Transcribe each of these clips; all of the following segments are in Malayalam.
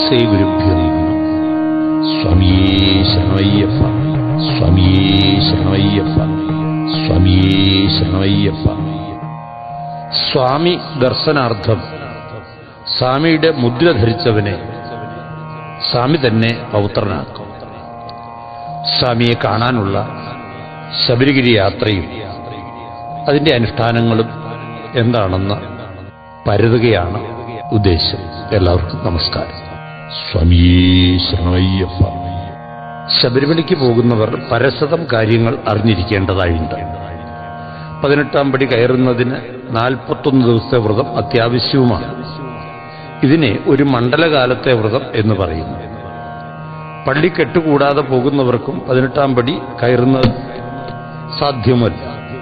ശ്രീ ഗുരുഭ്യോ നമഃ സ്വാമിയേ ശരണയ്യപ്പ സ്വാമിയേ ശരണയ്യപ്പ സ്വാമിയേ ശരണയ്യപ്പ സ്വാമി ദർശനാർത്ഥം സ്വാമിയുടെ മുദ്ര ധരിച്ചവനെ സ്വാമി തന്നെ പൗത്രനാക്കും സ്വാമിയെ കാണാനുള്ള ശബരിഗിരി യാത്രയും അതിന്റെ അനുഷ്ഠാനങ്ങളും എന്താണെന്ന് പരതുകയാണ് ഉദ്ദേശം എല്ലാവർക്കും നമസ്കാരം സ്വാമിയേ ശരണയ്യപ്പ ശബരിമലയ്ക്ക് പോകുന്നവർ പരശതം കാര്യങ്ങൾ അറിഞ്ഞിരിക്കേണ്ടതായുണ്ട് പതിനെട്ടാം പടി കയറുന്നതിന് നാൽപ്പത്തൊന്ന് ദിവസത്തെ വ്രതം അത്യാവശ്യവുമാണ് ഇതിനെ ഒരു മണ്ഡലകാലത്തെ വ്രതം എന്ന് പറയുന്നു പള്ളി കെട്ടുകൂടാതെ പോകുന്നവർക്കും പതിനെട്ടാം പടി കയറുന്നത് സാധ്യമല്ല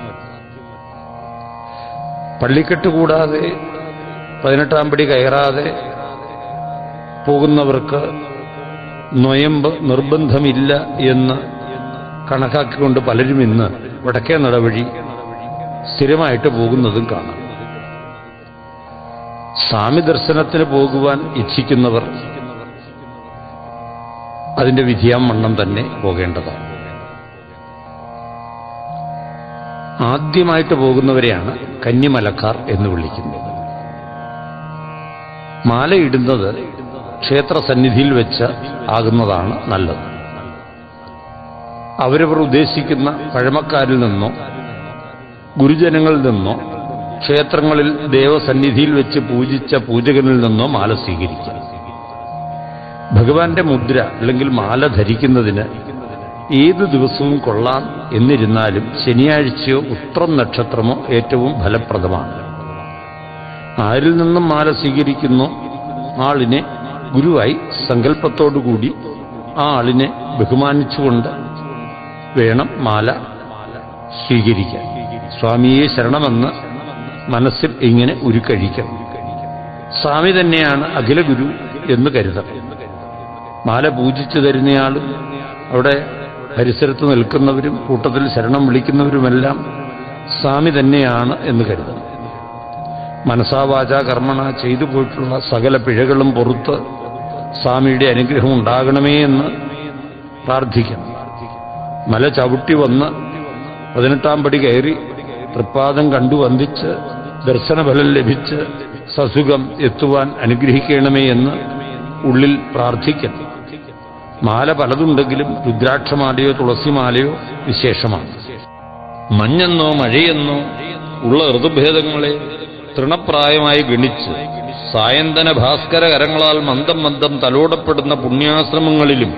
പള്ളിക്കെട്ട് കൂടാതെ പതിനെട്ടാം പടി കയറാതെ പോകുന്നവർക്ക് നൊയമ്പ് നിർബന്ധമില്ല എന്ന് കണക്കാക്കിക്കൊണ്ട് പലരും ഇന്ന് വടക്കേ നടവഴി സ്ഥിരമായിട്ട് പോകുന്നതും കാണാം സ്വാമി ദർശനത്തിന് പോകുവാൻ ഇച്ഛിക്കുന്നവർ അതിന്റെ വിധിയാം വണ്ണം തന്നെ പോകേണ്ടതാണ് ആദ്യമായിട്ട് പോകുന്നവരെയാണ് കന്നിമലക്കാർ എന്ന് വിളിക്കുന്നത് മാലയിടുന്നത് ക്ഷേത്ര സന്നിധിയിൽ വെച്ച് ആകുന്നതാണ് നല്ലത് അവരവർ ഉദ്ദേശിക്കുന്ന പഴമക്കാരിൽ നിന്നോ ഗുരുജനങ്ങളിൽ നിന്നോ ക്ഷേത്രങ്ങളിൽ ദേവസന്നിധിയിൽ വെച്ച് പൂജിച്ച പൂജകനിൽ നിന്നോ മാല സ്വീകരിക്കാം ഭഗവാന്റെ മുദ്ര അല്ലെങ്കിൽ മാല ധരിക്കുന്നതിന് ഏത് ദിവസവും കൊള്ളാം എന്നിരുന്നാലും ശനിയാഴ്ചയോ ഉത്രം നക്ഷത്രമോ ഏറ്റവും ഫലപ്രദമാണ് ആരിൽ നിന്നും മാല സ്വീകരിക്കുന്നു ആളിനെ ഗുരുവായി സങ്കല്പത്തോടുകൂടി ആ ആളിനെ ബഹുമാനിച്ചുകൊണ്ട് വേണം മാല സ്വീകരിക്കാൻ സ്വാമിയെ ശരണമെന്ന് മനസ്സിൽ ഇങ്ങനെ ഉരുക്കഴിക്കണം സ്വാമി തന്നെയാണ് അഖില ഗുരു എന്ന് കരുതണം മാല പൂജിച്ചു തരുന്നയാളും അവിടെ പരിസരത്ത് നിൽക്കുന്നവരും കൂട്ടത്തിൽ ശരണം വിളിക്കുന്നവരുമെല്ലാം സ്വാമി തന്നെയാണ് എന്ന് കരുതണം മനസാവാച കർമ്മണ ചെയ്തു പോയിട്ടുള്ള സകല പിഴകളും പുറത്ത് സ്വാമിയുടെ അനുഗ്രഹം ഉണ്ടാകണമേ എന്ന് പ്രാർത്ഥിക്കണം മല ചവിട്ടി വന്ന് പതിനെട്ടാം പടി കയറി തൃപ്പാദം കണ്ടു വന്ദിച്ച് ദർശനഫലം ലഭിച്ച് സസുഖം എത്തുവാൻ അനുഗ്രഹിക്കണമേ എന്ന് ഉള്ളിൽ പ്രാർത്ഥിക്കണം മാല പലതുണ്ടെങ്കിലും രുദ്രാക്ഷമാലയോ തുളസിമാലയോ വിശേഷമാണ് മഞ്ഞെന്നോ മഴയെന്നോ ഉള്ള ഋതുഭേദങ്ങളെ തൃണപ്രായമായി ഗണിച്ച് സായന്തന ഭാസ്കര കരങ്ങളാൽ മന്ദം മന്ദം തലോടപ്പെടുന്ന പുണ്യാശ്രമങ്ങളിലും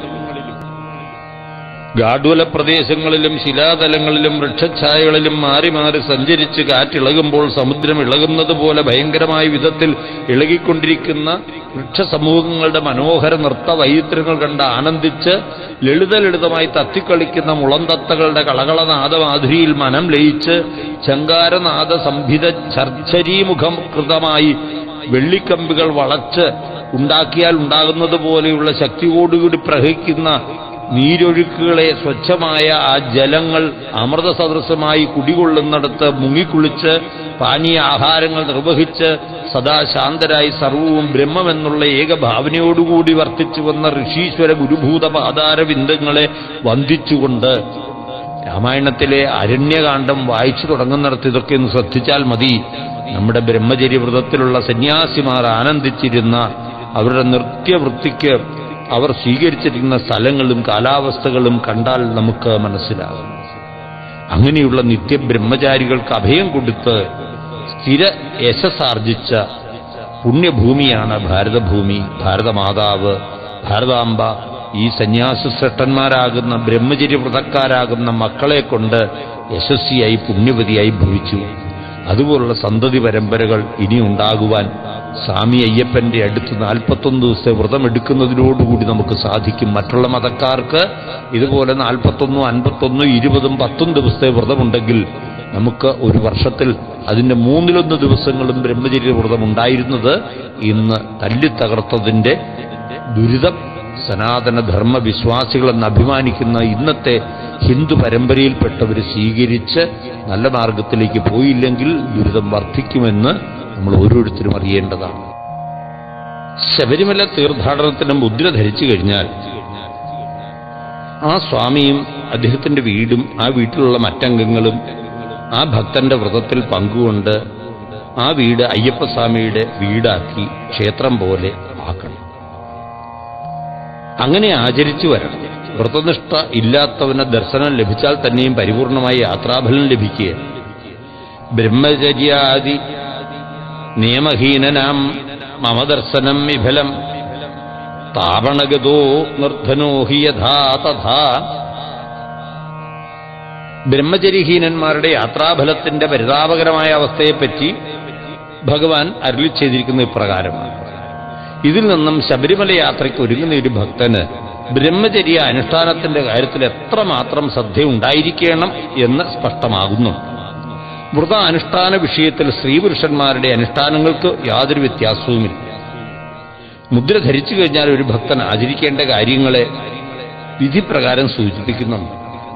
ഗാഡുല പ്രദേശങ്ങളിലും ശിലാതലങ്ങളിലും വൃക്ഷഛായകളിലും മാറി മാറി സഞ്ചരിച്ച് കാറ്റിളകുമ്പോൾ സമുദ്രം ഇളകുന്നത് പോലെ ഭയങ്കരമായ വിധത്തിൽ ഇളകിക്കൊണ്ടിരിക്കുന്ന വൃക്ഷസമൂഹങ്ങളുടെ മനോഹര നൃത്ത വൈചിത്രങ്ങൾ കണ്ട് ആനന്ദിച്ച് ലളിത ലളിതമായി തത്തിക്കളിക്കുന്ന മുളന്തത്തകളുടെ കളകളനാദമാധുരിയിൽ മനം ലയിച്ച് ചങ്കാരനാദ സംഭിത ചർച്ചരീമുഖം കൃതമായി വെള്ളിക്കമ്പികൾ വളച്ച് ഉണ്ടാക്കിയാൽ ഉണ്ടാകുന്നത് പോലെയുള്ള ശക്തിയോടുകൂടി പ്രവഹിക്കുന്ന നീരൊഴുക്കുകളെ സ്വച്ഛമായ ആ ജലങ്ങൾ അമൃത സദൃശമായി കുടികൊള്ളുന്നിടത്ത് മുങ്ങിക്കുളിച്ച് പാനീയ ആഹാരങ്ങൾ നിർവഹിച്ച് സദാ ശാന്തരായി സർവവും ബ്രഹ്മമെന്നുള്ള ഏകഭാവനയോടുകൂടി വർത്തിച്ചു വന്ന ഋഷീശ്വര ഗുരുഭൂത പാതാരവിന്ദങ്ങളെ വന്ദിച്ചുകൊണ്ട് രാമായണത്തിലെ അരണ്യകാന്ഡം വായിച്ചു തുടങ്ങുന്നിടത്ത് ഇതൊക്കെ ഒന്ന് ശ്രദ്ധിച്ചാൽ മതി നമ്മുടെ ബ്രഹ്മചര്യവ്രതത്തിലുള്ള സന്യാസിമാർ ആനന്ദിച്ചിരുന്ന അവരുടെ നൃത്യവൃത്തിക്ക് അവർ സ്വീകരിച്ചിരിക്കുന്ന സ്ഥലങ്ങളും കാലാവസ്ഥകളും കണ്ടാൽ നമുക്ക് മനസ്സിലാകും അങ്ങനെയുള്ള നിത്യബ്രഹ്മചാരികൾക്ക് അഭയം കൊടുത്ത് സ്ഥിര യശസ്സാർജിച്ച പുണ്യഭൂമിയാണ് ഭാരതഭൂമി ഭാരതമാതാവ് ഭാരതാംബ ഈ സന്യാസശ്രേഷ്ഠന്മാരാകുന്ന ബ്രഹ്മചര്യവ്രതക്കാരാകുന്ന മക്കളെ കൊണ്ട് യശസ്വിയായി പുണ്യവതിയായി ഭവിച്ചു അതുപോലുള്ള സന്തതി പരമ്പരകൾ ഇനി ഉണ്ടാകുവാൻ സ്വാമി അയ്യപ്പന്റെ അടുത്ത് നാൽപ്പത്തൊന്ന് ദിവസത്തെ വ്രതം എടുക്കുന്നതിനോടുകൂടി നമുക്ക് സാധിക്കും മറ്റുള്ള മതക്കാർക്ക് ഇതുപോലെ നാൽപ്പത്തൊന്നും അൻപത്തൊന്നും ഇരുപതും പത്തും ദിവസത്തെ വ്രതമുണ്ടെങ്കിൽ നമുക്ക് ഒരു വർഷത്തിൽ അതിന്റെ മൂന്നിലൊന്ന് ദിവസങ്ങളും ബ്രഹ്മചര്യ വ്രതം ഉണ്ടായിരുന്നത് ഇന്ന് തല്ലിത്തകർത്തതിന്റെ ദുരിതം സനാതന ധർമ്മ വിശ്വാസികളെന്ന് അഭിമാനിക്കുന്ന ഇന്നത്തെ ഹിന്ദു പരമ്പരയിൽപ്പെട്ടവർ സ്വീകരിച്ച് നല്ല മാർഗത്തിലേക്ക് പോയില്ലെങ്കിൽ ദുരിതം വർദ്ധിക്കുമെന്ന് നമ്മൾ ഓരോരുത്തരും അറിയേണ്ടതാണ് ശബരിമല തീർത്ഥാടനത്തിന് മുദ്ര ധരിച്ചു കഴിഞ്ഞാൽ ആ സ്വാമിയും അദ്ദേഹത്തിന്റെ വീടും ആ വീട്ടിലുള്ള മറ്റംഗങ്ങളും ആ ഭക്തന്റെ വ്രതത്തിൽ പങ്കുകൊണ്ട് ആ വീട് അയ്യപ്പസ്വാമിയുടെ വീടാക്കി ക്ഷേത്രം പോലെ ആക്കണം അങ്ങനെ ആചരിച്ചു വരണം വ്രതനിഷ്ഠ ഇല്ലാത്തവന് ദർശനം ലഭിച്ചാൽ തന്നെയും പരിപൂർണമായി യാത്രാഫലം ലഭിക്കുക ബ്രഹ്മചര്യാദി നിയമഹീനനാം മമ ദർശനം വിഫലം താപണഗതോ നിർധനോ ഹി യഥാ തഥാ ബ്രഹ്മചര്യഹീനന്മാരുടെ യാത്രാഫലത്തിന്റെ പരിതാപകരമായ അവസ്ഥയെപ്പറ്റി ഭഗവാൻ അരുളി ചെയ്തിരിക്കുന്ന ഇപ്രകാരമാണ് ഇതിൽ നിന്നും ശബരിമല യാത്രയ്ക്ക് ഒരുങ്ങുന്ന ഒരു ഭക്തന് ബ്രഹ്മചര്യ അനുഷ്ഠാനത്തിന്റെ കാര്യത്തിൽ എത്രമാത്രം ശ്രദ്ധയുണ്ടായിരിക്കണം എന്ന് സ്പഷ്ടമാകുന്നു വ്രത അനുഷ്ഠാന വിഷയത്തിൽ സ്ത്രീപുരുഷന്മാരുടെ അനുഷ്ഠാനങ്ങൾക്ക് യാതൊരു വ്യത്യാസവുമില്ല മുദ്ര ധരിച്ചു കഴിഞ്ഞാൽ ഒരു ഭക്തൻ ആചരിക്കേണ്ട കാര്യങ്ങളെ വിധിപ്രകാരം സൂചിപ്പിക്കുന്നുണ്ട്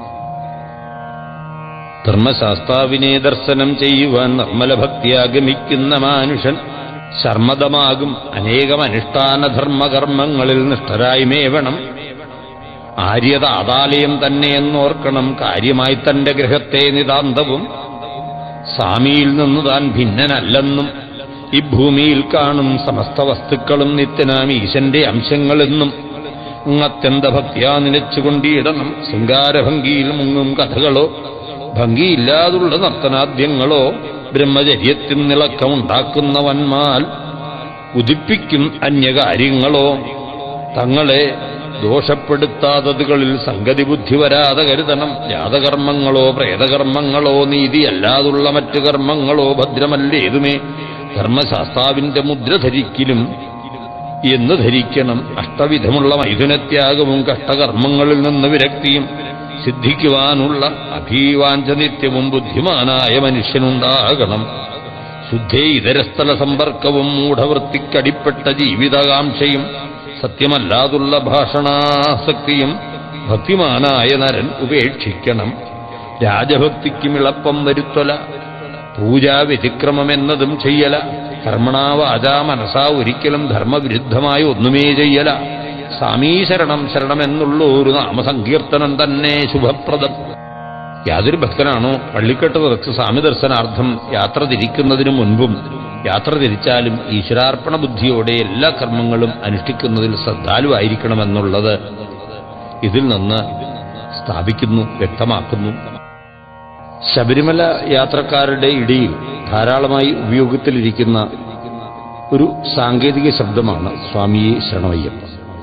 ധർമ്മശാസ്താവിനെ ദർശനം ചെയ്യുവാൻ നിർമ്മല ഭക്തിയാഗമിക്കുന്ന മാനുഷൻ ശർമ്മതമാകും അനേകം അനുഷ്ഠാന ധർമ്മകർമ്മങ്ങളിൽ നിഷ്ഠരായി മേവണം ആര്യത ആതാലയം തന്നെ എന്നോർക്കണം കാര്യമായി തന്റെ ഗ്രഹത്തെ നിതാന്തവും സ്വാമിയിൽ നിന്ന് താൻ ഭിന്നനല്ലെന്നും ഈ ഭൂമിയിൽ കാണും സമസ്ത വസ്തുക്കളും നിത്യനാം ഈശന്റെ അംശങ്ങളെന്നും അത്യന്ത ഭക്തിയാ നിലച്ചുകൊണ്ടിടണം ശൃംഗാരഭംഗിയിൽ മുങ്ങും കഥകളോ ഭംഗിയില്ലാതുള്ള നർത്തനാദ്യങ്ങളോ ബ്രഹ്മചര്യത്തിൽ നിളക്കമുണ്ടാക്കുന്നവന്മാൽ ഉദിപ്പിക്കും അന്യകാര്യങ്ങളോ തങ്ങളെ ദോഷപ്പെടുത്താത്തതുകളിൽ സംഗതി ബുദ്ധി വരാതെ കരുതണം ജാതകർമ്മങ്ങളോ പ്രേതകർമ്മങ്ങളോ നീതിയല്ലാതുള്ള മറ്റു കർമ്മങ്ങളോ ഭദ്രമല്ലേതുമേ ധർമ്മശാസ്താവിന്റെ മുദ്ര ധരിക്കലും എന്ന് ധരിക്കണം അഷ്ടവിധമുള്ള മൈഥുനത്യാഗവും കഷ്ടകർമ്മങ്ങളിൽ നിന്ന് വിരക്തിയും സിദ്ധിക്കുവാനുള്ള അഭീവാഞ്ച നിത്യവും ബുദ്ധിമാനായ മനുഷ്യനുണ്ടാകണം ശുദ്ധേ ഇതരസ്ഥല സമ്പർക്കവും മൂഢവൃത്തിക്കടിപ്പെട്ട ജീവിതകാംക്ഷയും സത്യമല്ലാതുള്ള ഭാഷണാസക്തിയും ഭക്തിമാനായ നരൻ ഉപേക്ഷിക്കണം രാജഭക്തിക്കും ഇളപ്പം വരുത്തൊല പൂജാ വ്യതിക്രമമെന്നതും ചെയ്യല കർമ്മണാ വാചാ മനസാ ഒരിക്കലും ധർമ്മവിരുദ്ധമായി ഒന്നുമേ ചെയ്യല സ്വാമീ ശരണം ശരണമെന്നുള്ള ഒരു നാമസങ്കീർത്തനം തന്നെ ശുഭപ്രദം യാതൊരു ഭക്തനാണോ പള്ളിക്കെട്ട് നിറച്ച് സ്വാമി ദർശനാർത്ഥം യാത്ര തിരിക്കുന്നതിനു മുൻപും യാത്ര തിരിച്ചാലും ഈശ്വരാർപ്പണ ബുദ്ധിയോടെ എല്ലാ കർമ്മങ്ങളും അനുഷ്ഠിക്കുന്നതിൽ ശ്രദ്ധാലുവായിരിക്കണമെന്നുള്ളത് ഇതിൽ നിന്ന് സ്ഥാപിക്കുന്നു വ്യക്തമാക്കുന്നു ശബരിമല യാത്രക്കാരുടെ ഇടയിൽ ധാരാളമായി ഉപയോഗത്തിലിരിക്കുന്ന ഒരു സാങ്കേതിക ശബ്ദമാണ് സ്വാമിയെ ശരണമയ്യപ്പ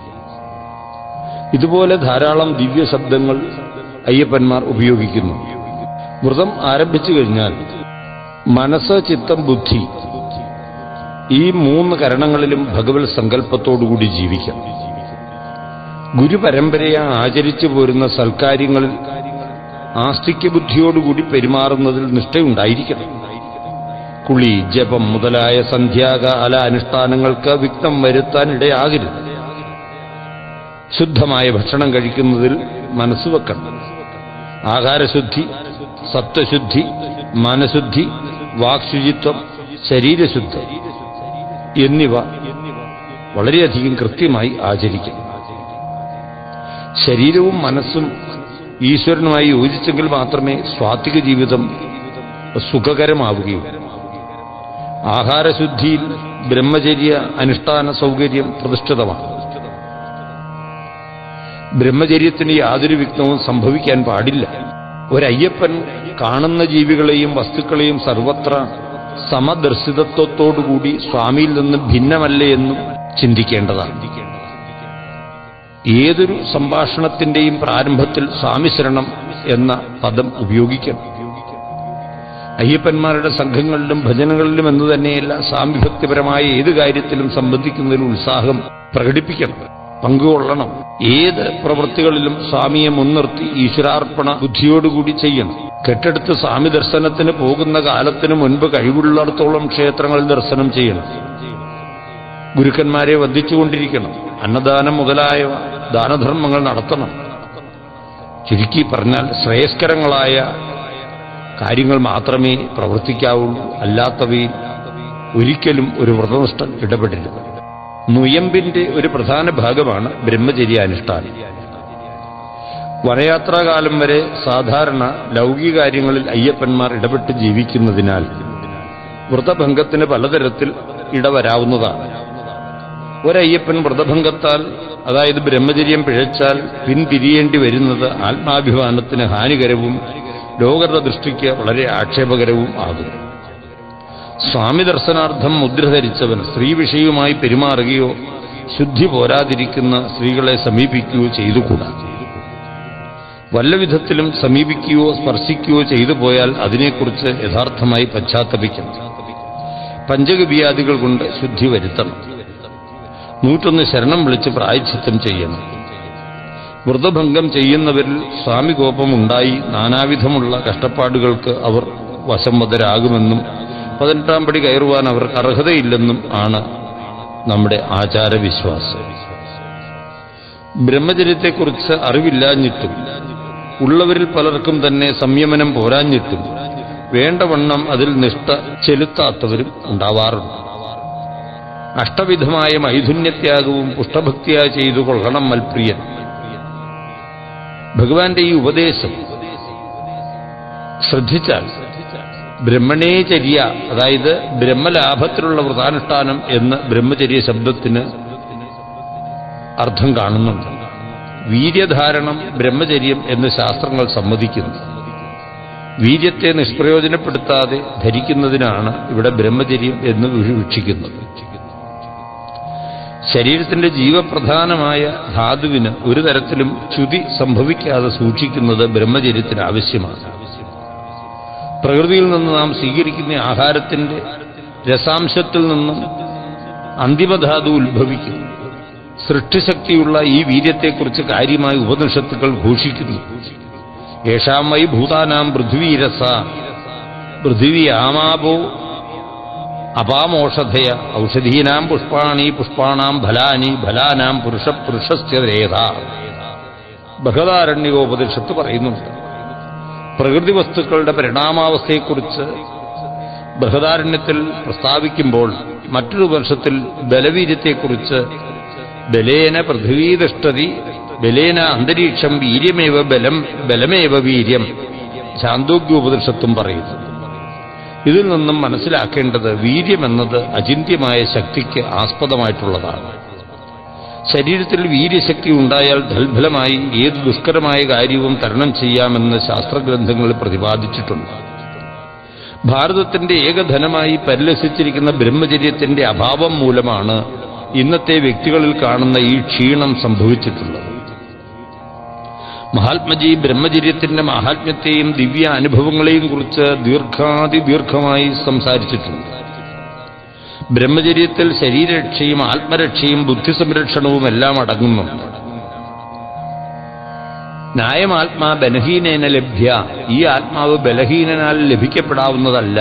ഇതുപോലെ ധാരാളം ദിവ്യ ശബ്ദങ്ങൾ അയ്യപ്പന്മാർ ഉപയോഗിക്കുന്നു വ്രതം ആരംഭിച്ചു കഴിഞ്ഞാൽ മനസ്സ് ചിത്തം ബുദ്ധി ഈ മൂന്ന് കരണങ്ങളിലും ഭഗവത് സങ്കല്പത്തോടുകൂടി ജീവിക്കണം ഗുരുപരമ്പരയെ ആചരിച്ചു പോരുന്ന സൽക്കാര്യങ്ങളിൽ ആസ്തിക്യ ബുദ്ധിയോടുകൂടി പെരുമാറുന്നതിൽ നിഷ്ഠയുണ്ടായിരിക്കണം കുളി ജപം മുതലായ സന്ധ്യാകാല അനുഷ്ഠാനങ്ങൾക്ക് വിഘ്നം വരുത്താൻ ഇടയാകരുത് ശുദ്ധമായ ഭക്ഷണം കഴിക്കുന്നതിൽ മനസ്സ് വെക്കണം ആഹാരശുദ്ധി സത്വശുദ്ധി മനഃശുദ്ധി വാക്ശുചിത്വം ശരീരശുദ്ധി എന്നിവ വളരെയധികം കൃത്യമായി ആചരിക്കണം ശരീരവും മനസ്സും ഈശ്വരനുമായി യോജിച്ചെങ്കിൽ മാത്രമേ സ്വാത്വിക ജീവിതം സുഖകരമാവുകയുള്ളൂ ആഹാരശുദ്ധിയിൽ ബ്രഹ്മചര്യ അനുഷ്ഠാന സൗകര്യം പ്രതിഷ്ഠിതമാണ് ബ്രഹ്മചര്യത്തിന് യാതൊരു വിഘ്നവും സംഭവിക്കാൻ പാടില്ല ഒരയ്യപ്പൻ കാണുന്ന ജീവികളെയും വസ്തുക്കളെയും സർവത്ര സമദർശിതത്വത്തോടുകൂടി സ്വാമിയിൽ നിന്ന് ഭിന്നമല്ലേ എന്നും ചിന്തിക്കേണ്ടതാണ് ഏതൊരു സംഭാഷണത്തിന്റെയും പ്രാരംഭത്തിൽ സ്വാമിശരണം എന്ന പദം ഉപയോഗിക്കണം അയ്യപ്പന്മാരുടെ സംഘങ്ങളിലും ഭജനകളിലും എന്ന് തന്നെയല്ല സാമ്യഭക്തിപരമായ ഏത് കാര്യത്തിലും സംബന്ധിക്കുന്നതിൽ ഉത്സാഹം പ്രകടിപ്പിക്കണം പങ്കുകൊള്ളണം ഏത് പ്രവൃത്തികളിലും സ്വാമിയെ മുൻനിർത്തി ഈശ്വരാർപ്പണ ബുദ്ധിയോടുകൂടി ചെയ്യണം കെട്ടെടുത്ത് സ്വാമി ദർശനത്തിന് പോകുന്ന കാലത്തിന് മുൻപ് കഴിവുള്ളിടത്തോളം ക്ഷേത്രങ്ങളിൽ ദർശനം ചെയ്യണം ഗുരുക്കന്മാരെ വധിച്ചുകൊണ്ടിരിക്കണം അന്നദാനം മുതലായവ ദാനധർമ്മങ്ങൾ നടത്തണം ചുരുക്കി പറഞ്ഞാൽ ശ്രേയസ്കരങ്ങളായ കാര്യങ്ങൾ മാത്രമേ പ്രവർത്തിക്കാവുള്ളൂ അല്ലാത്തവയിൽ ഒരിക്കലും ഒരു വ്രതനിഷ്ഠൻ ഇടപെടരുത് നുയമ്പിന്റെ ഒരു പ്രധാന ഭാഗമാണ് ബ്രഹ്മചര്യാനുഷ്ഠാനം വനയാത്രാകാലം വരെ സാധാരണ ലൗകിക കാര്യങ്ങളിൽ അയ്യപ്പന്മാർ ഇടപെട്ട് ജീവിക്കുന്നതിനാൽ വ്രതഭംഗത്തിന് പലതരത്തിൽ ഇടവരാവുന്നതാണ് ഒരയ്യപ്പൻ വ്രതഭംഗത്താൽ അതായത് ബ്രഹ്മചര്യം പിഴച്ചാൽ പിൻപിരിയേണ്ടി വരുന്നത് ആത്മാഭിമാനത്തിന് ഹാനികരവും ലോകരുടെ ദൃഷ്ടിക്ക് വളരെ ആക്ഷേപകരവും ആകുന്നു സ്വാമി ദർശനാർത്ഥം മുദ്ര ധരിച്ചവൻ സ്ത്രീ വിഷയവുമായി പെരുമാറുകയോ ശുദ്ധി പോരാതിരിക്കുന്ന സ്ത്രീകളെ സമീപിക്കുകയോ ചെയ്തുകൂടാ വല്ല വിധത്തിലും സമീപിക്കുകയോ സ്പർശിക്കുകയോ ചെയ്തു പോയാൽ അതിനെക്കുറിച്ച് യഥാർത്ഥമായി പശ്ചാത്തപിക്കണം പഞ്ചഗവ്യാദികൾ കൊണ്ട് ശുദ്ധി വരുത്തണം നൂറ്റൊന്ന് ശരണം വിളിച്ച് പ്രായച്ചിത്തം ചെയ്യണം വ്രതഭംഗം ചെയ്യുന്നവരിൽ സ്വാമികോപമുണ്ടായി നാനാവിധമുള്ള കഷ്ടപ്പാടുകൾക്ക് അവർ വശംവതരാകുമെന്നും പതിനെട്ടാം പടി കയറുവാൻ അവർക്ക് അർഹതയില്ലെന്നും ആണ് നമ്മുടെ ആചാരവിശ്വാസം ബ്രഹ്മചര്യത്തെക്കുറിച്ച് അറിവില്ലാഞ്ഞിട്ടും ഉള്ളവരിൽ പലർക്കും തന്നെ സംയമനം പോരാഞ്ഞിട്ടും വേണ്ടവണ്ണം അതിൽ നിഷ്ഠ ചെലുത്താത്തവരും ഉണ്ടാവാറുണ്ട് അഷ്ടവിധമായ മൈഥുന്യത്യാഗവും പുഷ്ടഭക്തിയായി ചെയ്തു കൊള്ളണം മൽപ്രിയൻ ഭഗവാന്റെ ഈ ഉപദേശം ശ്രദ്ധിച്ചാൽ ബ്രഹ്മണേചര്യ അതായത് ബ്രഹ്മലാഭത്തിലുള്ള വ്രതാനുഷ്ഠാനം എന്ന് ബ്രഹ്മചര്യ ശബ്ദത്തിന് അർത്ഥം കാണുന്നുണ്ട് വീര്യധാരണം ബ്രഹ്മചര്യം എന്ന് ശാസ്ത്രങ്ങൾ സമ്മതിക്കുന്നു വീര്യത്തെ നിഷ്പ്രയോജനപ്പെടുത്താതെ ധരിക്കുന്നതിനാണ് ഇവിടെ ബ്രഹ്മചര്യം എന്ന് വീക്ഷിക്കുന്നത് ശരീരത്തിന്റെ ജീവപ്രധാനമായ ധാതുവിന് ഒരു തരത്തിലും ച്യുതി സംഭവിക്കാതെ സൂക്ഷിക്കുന്നത് ബ്രഹ്മചര്യത്തിന് ആവശ്യമാണ് പ്രകൃതിയിൽ നിന്ന് നാം സ്വീകരിക്കുന്ന ആഹാരത്തിന്റെ രസാംശത്തിൽ നിന്നും അന്തിമധാതു ഉത്ഭവിക്കുന്നു സൃഷ്ടിശക്തിയുള്ള ഈ വീര്യത്തെക്കുറിച്ച് കാര്യമായി ഉപനിഷത്തുക്കൾ ഘോഷിക്കുന്നു യേഷാം വൈ ഭൂതാനാം പൃഥ്വീരസ പൃഥിവി ആമാപോ അപാമോഷധയ ഔഷധീനാം പുഷ്പാണി പുഷ്പാണാം ഫലാനി ഫലാനാം പുരുഷ പുരുഷസ്യ രേഖ ബഹദാരണ്യകോപനിഷത്ത് പറയുന്നുണ്ട് പ്രകൃതി വസ്തുക്കളുടെ പരിണാമാവസ്ഥയെക്കുറിച്ച് ബൃഹദാരണ്യത്തിൽ പ്രസ്താവിക്കുമ്പോൾ മറ്റൊരു വർഷത്തിൽ ബലവീര്യത്തെക്കുറിച്ച് ബലേന പൃഥ്വീതിഷ്ഠതി ബലേന അന്തരീക്ഷം വീര്യമേവ ബലം ബലമേവ വീര്യം ശാന്തോഗ്യോപനിഷത്തും പറയുന്നു ഇതിൽ നിന്നും മനസ്സിലാക്കേണ്ടത് വീര്യമെന്നത് അചിന്ത്യമായ ശക്തിക്ക് ആസ്പദമായിട്ടുള്ളതാണ് ശരീരത്തിൽ വീര്യശക്തി ഉണ്ടായാൽ തൽഫലമായി ഏത് ദുഷ്കരമായ കാര്യവും തരണം ചെയ്യാമെന്ന് ശാസ്ത്രഗ്രന്ഥങ്ങളിൽ പ്രതിപാദിച്ചിട്ടുണ്ട് ഭാരതത്തിന്റെ ഏകധനമായി പരിലസിച്ചിരിക്കുന്ന ബ്രഹ്മചര്യത്തിന്റെ അഭാവം മൂലമാണ് ഇന്നത്തെ വ്യക്തികളിൽ കാണുന്ന ഈ ക്ഷീണം സംഭവിച്ചിട്ടുള്ളത് മഹാത്മജി ബ്രഹ്മചര്യത്തിന്റെ മഹാത്മ്യത്തെയും ദിവ്യ അനുഭവങ്ങളെയും കുറിച്ച് ദീർഘാതിദീർഘമായി സംസാരിച്ചിട്ടുണ്ട് ബ്രഹ്മചര്യത്തിൽ ശരീരരക്ഷയും ആത്മരക്ഷയും ബുദ്ധിസംരക്ഷണവും എല്ലാം അടങ്ങുന്നുണ്ട് ന്യായമാത്മാ ബലഹീനേന ലഭ്യ ഈ ആത്മാവ് ബലഹീനനാൽ ലഭിക്കപ്പെടാവുന്നതല്ല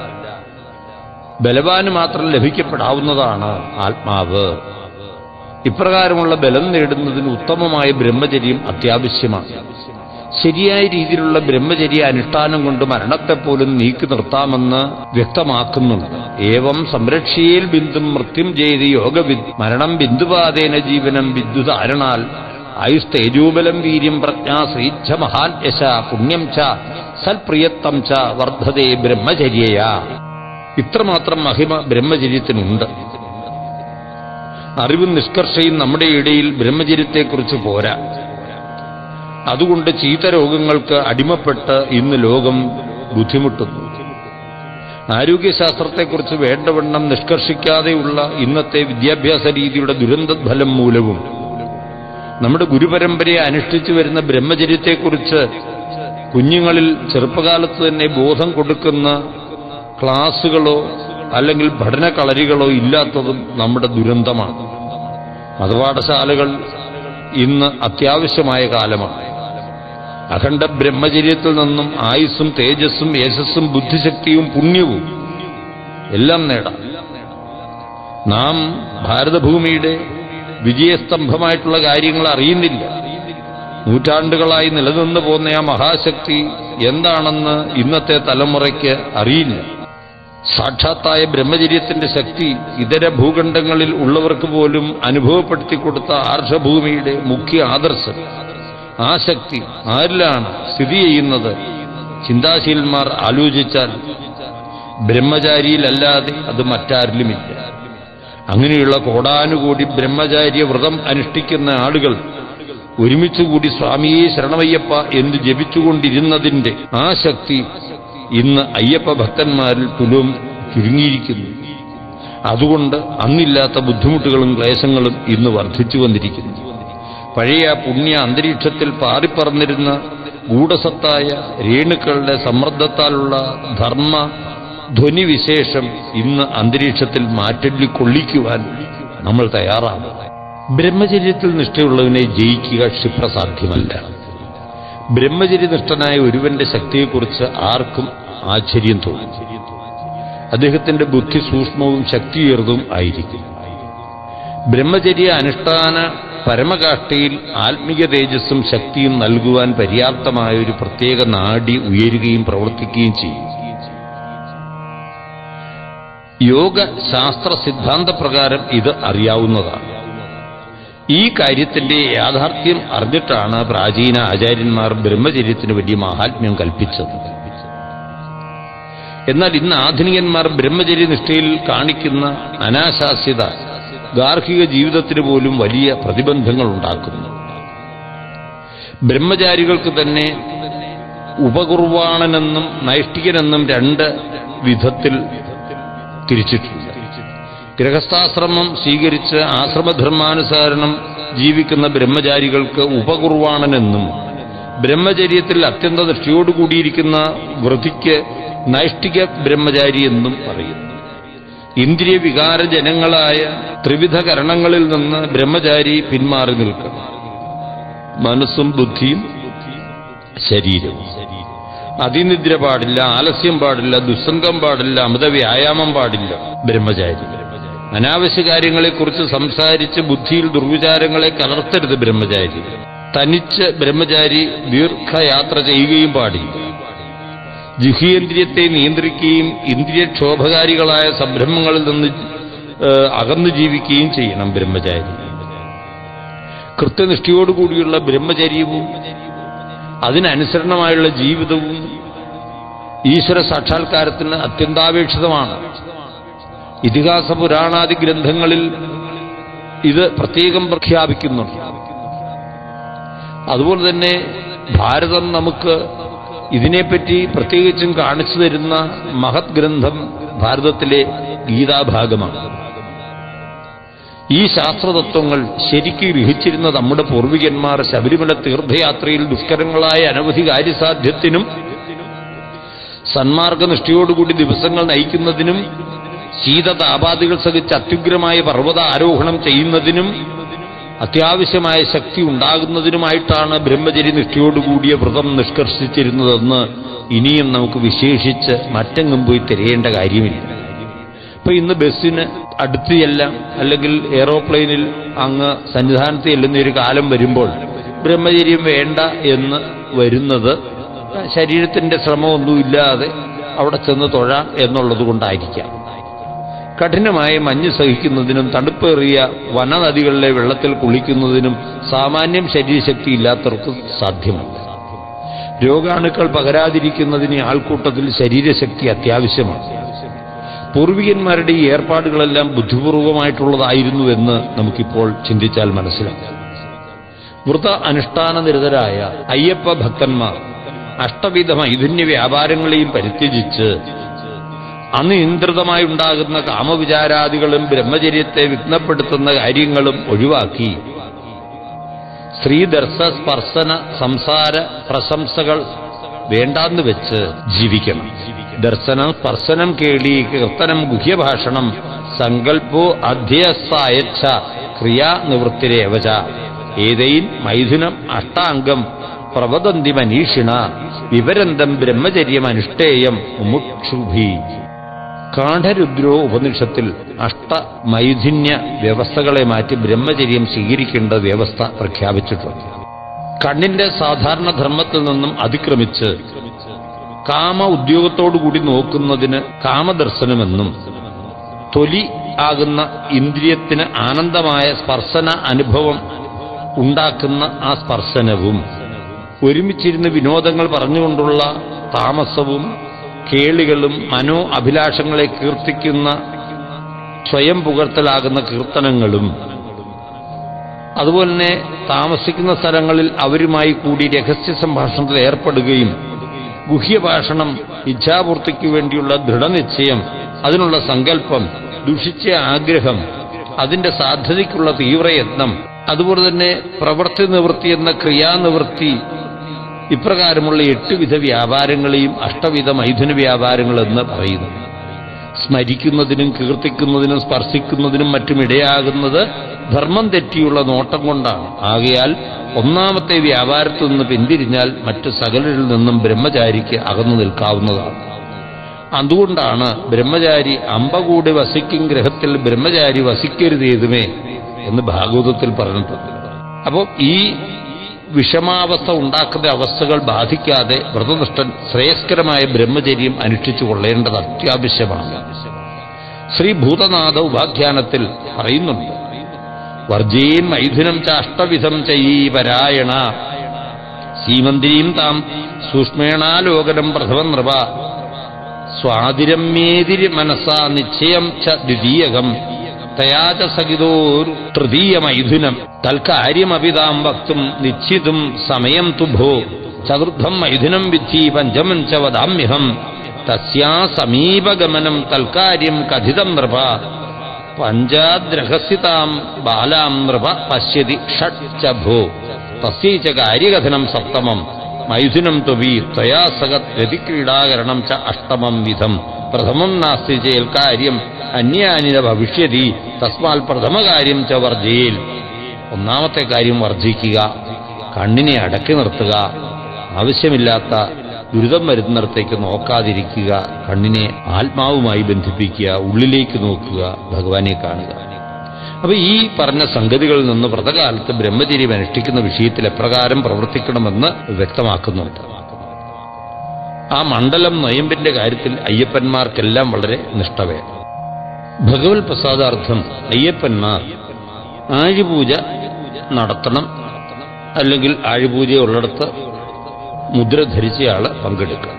ബലവാന് മാത്രം ലഭിക്കപ്പെടാവുന്നതാണ് ആത്മാവ് ഇപ്രകാരമുള്ള ബലം നേടുന്നതിന് ഉത്തമമായ ബ്രഹ്മചര്യം അത്യാവശ്യമാണ് ശരിയായ രീതിയിലുള്ള ബ്രഹ്മചര്യ അനുഷ്ഠാനം കൊണ്ട് മരണത്തെപ്പോലും നീക്കി നിർത്താമെന്ന് വ്യക്തമാക്കുന്നുണ്ട് ഏവം സംരക്ഷിയേൽ ബിന്ദും മൃത്യും ചെയ്ത് യോഗവിദ് മരണം ബിന്ദുപാതേന ജീവനം വിദ്യുതാരണാൽ ആയുസ്തേജോബലം വീര്യം പ്രജ്ഞാ ശ്രീച്ഛ മഹാൻ യശ പുണ്യം ച സൽപ്രിയത്വം ച വർദ്ധതേ ബ്രഹ്മചര്യയാ ഇത്രമാത്രം മഹിമ ബ്രഹ്മചര്യത്തിനുണ്ട് അറിവും നിഷ്കർഷയും നമ്മുടെ ഇടയിൽ ബ്രഹ്മചര്യത്തെക്കുറിച്ച് പോരാ അതുകൊണ്ട് ചീത്ത രോഗങ്ങൾക്ക് അടിമപ്പെട്ട് ഇന്ന് ലോകം ബുദ്ധിമുട്ടുന്നു ആരോഗ്യശാസ്ത്രത്തെക്കുറിച്ച് വേണ്ടവണ്ണം നിഷ്കർഷിക്കാതെയുള്ള ഇന്നത്തെ വിദ്യാഭ്യാസ രീതിയുടെ ദുരന്തഫലം മൂലവും നമ്മുടെ ഗുരുപരമ്പരയെ അനുഷ്ഠിച്ചു വരുന്ന ബ്രഹ്മചര്യത്തെക്കുറിച്ച് കുഞ്ഞുങ്ങളിൽ ചെറുപ്പകാലത്ത് തന്നെ ബോധം കൊടുക്കുന്ന ക്ലാസുകളോ അല്ലെങ്കിൽ പഠന കളരികളോ ഇല്ലാത്തതും നമ്മുടെ ദുരന്തമാണ് മതപാഠശാലകൾ ഇന്ന് അത്യാവശ്യമായ കാലമാണ് അഖണ്ഡ ബ്രഹ്മചര്യത്തിൽ നിന്നും ആയുസ്സും തേജസ്സും യശസ്സും ബുദ്ധിശക്തിയും പുണ്യവും എല്ലാം നേടാം നാം ഭാരതഭൂമിയുടെ വിജയസ്തംഭമായിട്ടുള്ള കാര്യങ്ങൾ അറിയുന്നില്ല നൂറ്റാണ്ടുകളായി നിലനിന്നു പോന്ന ആ മഹാശക്തി എന്താണെന്ന് ഇന്നത്തെ തലമുറയ്ക്ക് അറിയില്ല സാക്ഷാത്തായ ബ്രഹ്മചര്യത്തിന്റെ ശക്തി ഇതര ഭൂഖണ്ഡങ്ങളിൽ ഉള്ളവർക്ക് പോലും അനുഭവപ്പെടുത്തി കൊടുത്ത ആർഷഭൂമിയുടെ മുഖ്യ ആദർശം ആ ശക്തി ആരിലാണ് സ്ഥിതി ചെയ്യുന്നത് ചിന്താശീലന്മാർ ആലോചിച്ചാൽ ബ്രഹ്മചാരിയിലല്ലാതെ അത് മറ്റാരിലുമില്ല അങ്ങനെയുള്ള കോടാനുകൂടി ബ്രഹ്മചാര്യ വ്രതം അനുഷ്ഠിക്കുന്ന ആളുകൾ ഒരുമിച്ചുകൂടി സ്വാമിയെ ശരണമയ്യപ്പ എന്ന് ജപിച്ചുകൊണ്ടിരുന്നതിന്റെ ആ ശക്തി ഇന്ന് അയ്യപ്പ ഭക്തന്മാരിൽ തുലവും ചുരുങ്ങിയിരിക്കുന്നു അതുകൊണ്ട് അന്നില്ലാത്ത ബുദ്ധിമുട്ടുകളും ക്ലേശങ്ങളും ഇന്ന് വർദ്ധിച്ചു വന്നിരിക്കുന്നു പഴയ പുണ്യ അന്തരീക്ഷത്തിൽ പാറിപ്പറന്നിരുന്ന ഗൂഢസത്തായ രേണുക്കളുടെ സമ്മർദ്ദത്താലുള്ള ധർമ്മ ധ്വനിവിശേഷം ഇന്ന് അന്തരീക്ഷത്തിൽ മാറ്റല്ലി കൊള്ളിക്കുവാൻ നമ്മൾ തയ്യാറാണ് ബ്രഹ്മചര്യത്തിൽ നിഷ്ഠയുള്ളവനെ ജയിക്കുക ക്ഷിപ്രസാധ്യമല്ല ബ്രഹ്മചര്യനിഷ്ഠനായ ഒരുവന്റെ ശക്തിയെക്കുറിച്ച് ആർക്കും ആശ്ചര്യം തോന്നും അദ്ദേഹത്തിന്റെ ബുദ്ധി സൂക്ഷ്മവും ശക്തിയേറുന്നതും ആയിരിക്കും ബ്രഹ്മചര്യ അനുഷ്ഠാന പരമകാഷ്ഠയിൽ ആത്മീയ തേജസ്സും ശക്തിയും നൽകുവാൻ പര്യാപ്തമായ ഒരു പ്രത്യേക നാഡി ഉയരുകയും പ്രവർത്തിക്കുകയും ചെയ്യും യോഗ ശാസ്ത്ര സിദ്ധാന്ത പ്രകാരം ഇത് അറിയാവുന്നതാണ് ഈ കാര്യത്തിന്റെ യാഥാർത്ഥ്യം അറിഞ്ഞിട്ടാണ് പ്രാചീന ആചാര്യന്മാർ ബ്രഹ്മചര്യത്തിന് വലിയ മഹാത്മ്യം കൽപ്പിച്ചത് എന്നാൽ ഇന്ന് ആധുനികന്മാർ ബ്രഹ്മചര്യ നിഷ്ഠയിൽ കാണിക്കുന്ന അനാശാസ്യത ഗാർഹിക ജീവിതത്തിന് പോലും വലിയ പ്രതിബന്ധങ്ങൾ ഉണ്ടാക്കുന്നു ബ്രഹ്മചാരികൾക്ക് തന്നെ ഉപകുർവാണനെന്നും നൈഷ്ഠികനെന്നും രണ്ട് വിധത്തിൽ തിരിച്ചിട്ടുണ്ട് ഗൃഹസ്ഥാശ്രമം സ്വീകരിച്ച് ആശ്രമധർമാനുസാരണം ജീവിക്കുന്ന ബ്രഹ്മചാരികൾക്ക് ഉപകുർവാണനെന്നും ബ്രഹ്മചര്യത്തിൽ അത്യന്ത ദൃഷ്ടിയോടുകൂടിയിരിക്കുന്ന വൃതിക്ക് നൈഷ്ഠിക ബ്രഹ്മചാരി എന്നും പറയുന്നു ഇന്ദ്രിയ വികാരജനങ്ങളായ ത്രിവിധ കരണങ്ങളിൽ നിന്ന് ബ്രഹ്മചാരി പിന്മാറി നിൽക്കണം മനസ്സും ബുദ്ധിയും ശരീരവും അതിനിദ്ര പാടില്ല ആലസ്യം പാടില്ല ദുസ്സംഗം പാടില്ല അമിത വ്യായാമം പാടില്ല ബ്രഹ്മചാരി അനാവശ്യ കാര്യങ്ങളെക്കുറിച്ച് സംസാരിച്ച് ബുദ്ധിയിൽ ദുർവിചാരങ്ങളെ കലർത്തരുത് ബ്രഹ്മചാരി തനിച്ച് ബ്രഹ്മചാരി ദീർഘയാത്ര ചെയ്യുകയും പാടില്ല ജിഹ്യേന്ദ്രിയത്തെ നിയന്ത്രിക്കുകയും ഇന്ദ്രിയക്ഷോഭകാരികളായ സംരംഭങ്ങളിൽ നിന്ന് ഏഹ്, അകന്നു ജീവിക്കുകയും ചെയ്യണം ബ്രഹ്മചാരി കൃത്യനിഷ്ഠയോടുകൂടിയുള്ള ബ്രഹ്മചര്യവും അതിനനുസരണമായുള്ള ജീവിതവും ഈശ്വര സാക്ഷാത്കാരത്തിന് അത്യന്താപേക്ഷിതമാണ് ഇതിഹാസ പുരാണാദി ഗ്രന്ഥങ്ങളിൽ ഇത് പ്രത്യേകം പ്രഖ്യാപിക്കുന്നുണ്ട് അതുപോലെ തന്നെ ഭാരതം നമുക്ക് ഇതിനെപ്പറ്റി പ്രത്യേകിച്ചും കാണിച്ചു തരുന്ന മഹത് ഗ്രന്ഥം ഭാരതത്തിലെ ഗീതാഭാഗമാണ് ഈ ശാസ്ത്രതത്വങ്ങൾ ശരിക്ക് ഗ്രഹിച്ചിരുന്ന നമ്മുടെ പൂർവികന്മാർ ശബരിമല തീർത്ഥയാത്രയിൽ ദുഷ്കരങ്ങളായ അനവധി കാര്യസാധ്യത്തിനും സന്മാർഗനിഷ്ഠയോടുകൂടി ദിവസങ്ങൾ നയിക്കുന്നതിനും ശീതതാപാദികൾ സഹിച്ച് അത്യുഗ്രമായ പർവ്വത ആരോഹണം ചെയ്യുന്നതിനും അത്യാവശ്യമായ ശക്തി ഉണ്ടാകുന്നതിനുമായിട്ടാണ് ബ്രഹ്മചര്യ നിഷ്ഠയോടുകൂടിയ വ്രതം നിഷ്കർഷിച്ചിരുന്നതെന്ന് ഇനിയും നമുക്ക് വിശേഷിച്ച് മറ്റെങ്ങും പോയി തിരയേണ്ട കാര്യമില്ല ഇപ്പൊ ഇന്ന് ബസ്സിന് അടുത്ത് ചെല്ലാം അല്ലെങ്കിൽ എയറോപ്ലെയിനിൽ അങ്ങ് സന്നിധാനത്ത് ചെല്ലുന്ന ഒരു കാലം വരുമ്പോൾ ബ്രഹ്മചര്യം വേണ്ട എന്ന് വരുന്നത് ശരീരത്തിന്റെ ശ്രമമൊന്നുമില്ലാതെ അവിടെ ചെന്ന് തൊഴാം എന്നുള്ളത് കൊണ്ടായിരിക്കാം കഠിനമായ മഞ്ഞ് സഹിക്കുന്നതിനും തണുപ്പേറിയ വനനദികളിലെ വെള്ളത്തിൽ കുളിക്കുന്നതിനും സാമാന്യം ശരീരശക്തി ഇല്ലാത്തവർക്ക് സാധ്യമല്ല രോഗാണുക്കൾ പകരാതിരിക്കുന്നതിന് ആൾക്കൂട്ടത്തിൽ ശരീരശക്തി അത്യാവശ്യമാണ് പൂർവികന്മാരുടെ ഈ ഏർപ്പാടുകളെല്ലാം ബുദ്ധിപൂർവമായിട്ടുള്ളതായിരുന്നുവെന്ന് നമുക്കിപ്പോൾ ചിന്തിച്ചാൽ മനസ്സിലാക്കാം വ്രത അനുഷ്ഠാന നിരതരായ അയ്യപ്പ ഭക്തന്മാർ അഷ്ടവിധ മൈഥുന്യ വ്യാപാരങ്ങളെയും പരിത്യജിച്ച് അനിയന്ത്രിതമായി ഉണ്ടാകുന്ന കാമവിചാരാദികളും ബ്രഹ്മചര്യത്തെ വിഘ്നപ്പെടുത്തുന്ന കാര്യങ്ങളും ഒഴിവാക്കി സ്ത്രീദർശ സ്പർശന സംസാര പ്രശംസകൾ വേണ്ടാന്ന് വെച്ച് ജീവിക്കണം ദർശനം സ്പർശനം കേളി കീർത്തനം ഗുഹ്യഭാഷണം സങ്കല്പോ അധ്യസായച്ഛ ക്രിയാനിവൃത്തിരേവച ഏതൈൻ മൈഥുനം അഷ്ടാംഗം പ്രവദന്തി മനീഷിണ വിവരന്തം ബ്രഹ്മചര്യം അനുഷ്ഠേയം മുമുക്ഷുഭി കാഠരുദ്രോ ഉപനിഷത്തിൽ അഷ്ടമൈഥുന്യ വ്യവസ്ഥകളെ മാറ്റി ബ്രഹ്മചര്യം സ്വീകരിക്കേണ്ട വ്യവസ്ഥ പ്രഖ്യാപിച്ചിട്ടുണ്ട് കണ്ണിന്റെ സാധാരണ ധർമ്മത്തിൽ നിന്നും അതിക്രമിച്ച് കാമ ഉദ്യോഗത്തോടുകൂടി നോക്കുന്നതിന് കാമദർശനമെന്നും തൊലി ആകുന്ന ഇന്ദ്രിയത്തിന് ആനന്ദമായ സ്പർശന അനുഭവം ഉണ്ടാക്കുന്ന ആ സ്പർശനവും ഒരുമിച്ചിരുന്ന് വിനോദങ്ങൾ പറഞ്ഞുകൊണ്ടുള്ള താമസവും കേളികളും മനോ അഭിലാഷങ്ങളെ കീർത്തിക്കുന്ന സ്വയം പുകഴ്ത്തലാകുന്ന കീർത്തനങ്ങളും അതുപോലെ തന്നെ താമസിക്കുന്ന സ്ഥലങ്ങളിൽ അവരുമായി കൂടി രഹസ്യ സംഭാഷണത്തിൽ ഏർപ്പെടുകയും ഗുഹ്യഭാഷണം ഇച്ഛാപൂർത്തിക്ക് വേണ്ടിയുള്ള ദൃഢനിശ്ചയം അതിനുള്ള സങ്കല്പം ദുഷിച്ച ആഗ്രഹം അതിന്റെ സാധ്യതയ്ക്കുള്ള തീവ്രയത്നം അതുപോലെ തന്നെ പ്രവൃത്തി നിവൃത്തി എന്ന ക്രിയാനിവൃത്തി ഇപ്രകാരമുള്ള എട്ട് വിധ വ്യാപാരങ്ങളെയും അഷ്ടവിധ മൈഥുന വ്യാപാരങ്ങളെന്ന് പറയുന്നു സ്മരിക്കുന്നതിനും കീർത്തിക്കുന്നതിനും സ്പർശിക്കുന്നതിനും മറ്റും ഇടയാകുന്നത് ധർമ്മം തെറ്റിയുള്ള നോട്ടം കൊണ്ടാണ് ആകയാൽ ഒന്നാമത്തെ വ്യാപാരത്തിൽ നിന്ന് പിന്തിരിഞ്ഞാൽ മറ്റു സകലരിൽ നിന്നും ബ്രഹ്മചാരിക്ക് അകന്നു നിൽക്കാവുന്നതാണ് അതുകൊണ്ടാണ് ബ്രഹ്മചാരി അമ്പ കൂടി വസിക്കും ഗ്രഹത്തിൽ ബ്രഹ്മചാരി വസിക്കരുതേതുമേ എന്ന് ഭാഗവതത്തിൽ പറഞ്ഞിട്ടുണ്ട് അപ്പോൾ ഈ വിഷമാവസ്ഥ ഉണ്ടാക്കുന്ന അവസ്ഥകൾ ബാധിക്കാതെ വ്രതനിഷ്ഠൻ ശ്രേയസ്കരമായ ബ്രഹ്മചര്യം അനുഷ്ഠിച്ചു കൊള്ളേണ്ടത് അത്യാവശ്യമാണ് ശ്രീ ഭൂതനാഥ ഉപാഖ്യാനത്തിൽ പറയുന്നുണ്ട് വർജീൻ മൈഥുനം ച അഷ്ടവിധം ചയീപരായണ സീമന്തിരീം താം സൂക്ഷ്മേണാലോകനം പ്രഥമ നൃപ സ്വാതിരമ്യേതിരി മനസാ നിശ്ചയം ച ദ്വിതീയകം തയാച സഹിതോർ തൃതീയ മൈഥുനം തൽക്കാര്യമപിതാം വക്തും നിശ്ചിതും സമയം തു ഭോ ചതുർത്ഥം മൈഥുനം വിദ്ധി പഞ്ചമം ച വദാമ്യഹം തസ്യാ സമീപഗമനം തൽക്കാര്യം കഥിതം നൃപ പഞ്ചാദ്രഹസ്യതാം ബാലാം നൃപ പശ്യതി ഷട്ട് ച ഭോ തസ്യൈ ച കാര്യകഥനം സപ്തമം മൈഥുനം ത്വവി ത്വയാ സഹത് രതിക്രീഡാകരണം ച അഷ്ടമം വിധം പ്രഥമം നാസ്തി ചേൽ കാര്യം അന്യാനിന ഭവിഷ്യതി തസ്മാൽ പ്രഥമകാര്യം ച വർജയിൽ ഒന്നാമത്തെ കാര്യം വർജിക്കുക കണ്ണിനെ അടക്കി നിർത്തുക ആവശ്യമില്ലാത്ത ദുരിതം വരുന്നിടത്തേക്ക് നോക്കാതിരിക്കുക കണ്ണിനെ ആത്മാവുമായി ബന്ധിപ്പിക്കുക ഉള്ളിലേക്ക് നോക്കുക ഭഗവാനെ കാണുക അപ്പൊ ഈ പറഞ്ഞ സംഗതികളിൽ നിന്ന് വ്രതകാലത്ത് ബ്രഹ്മചര്യം അനുഷ്ഠിക്കുന്ന വിഷയത്തിൽ എപ്രകാരം പ്രവർത്തിക്കണമെന്ന് വ്യക്തമാക്കുന്നുണ്ട് ആ മണ്ഡലം നൊയമ്പിന്റെ കാര്യത്തിൽ അയ്യപ്പന്മാർക്കെല്ലാം വളരെ നിഷ്ഠ വേണം ഭഗവത് പ്രസാദാർത്ഥം അയ്യപ്പന്മാർ ആഴിപൂജ നടത്തണം അല്ലെങ്കിൽ ആഴിപൂജയുള്ളിടത്ത് മുദ്ര ധരിച്ചയാള് പങ്കെടുക്കുക